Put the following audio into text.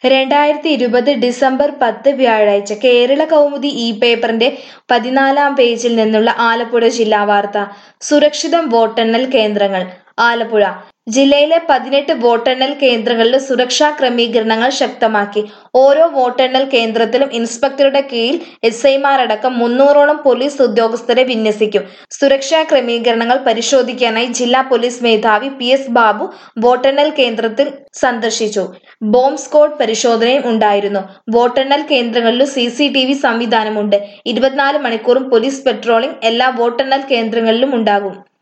രണ്ടായിരത്തി ഇരുപത് ഡിസംബർ പത്ത് വ്യാഴാഴ്ച കേരള കൗമുദി ഈ പേപ്പറിന്റെ പതിനാലാം പേജിൽ നിന്നുള്ള ആലപ്പുഴ ജില്ലാ വാർത്ത സുരക്ഷിതം വോട്ടെണ്ണൽ കേന്ദ്രങ്ങൾ ആലപ്പുഴ ജില്ലയിലെ പതിനെട്ട് വോട്ടെണ്ണൽ കേന്ദ്രങ്ങളിലും സുരക്ഷാ ക്രമീകരണങ്ങൾ ശക്തമാക്കി ഓരോ വോട്ടെണ്ണൽ കേന്ദ്രത്തിലും ഇൻസ്പെക്ടറുടെ കീഴിൽ എസ് ഐമാരടക്കം മുന്നൂറോളം പോലീസ് ഉദ്യോഗസ്ഥരെ വിന്യസിക്കും സുരക്ഷാ ക്രമീകരണങ്ങൾ പരിശോധിക്കാനായി ജില്ലാ പോലീസ് മേധാവി പി എസ് ബാബു വോട്ടെണ്ണൽ കേന്ദ്രത്തിൽ സന്ദർശിച്ചു ബോംബ് സ്ക്വാഡ് പരിശോധനയും ഉണ്ടായിരുന്നു വോട്ടെണ്ണൽ കേന്ദ്രങ്ങളിലും സി സി ടി വി സംവിധാനമുണ്ട് ഇരുപത്തിനാല് മണിക്കൂറും പോലീസ് പെട്രോളിംഗ് എല്ലാ വോട്ടെണ്ണൽ കേന്ദ്രങ്ങളിലും ഉണ്ടാകും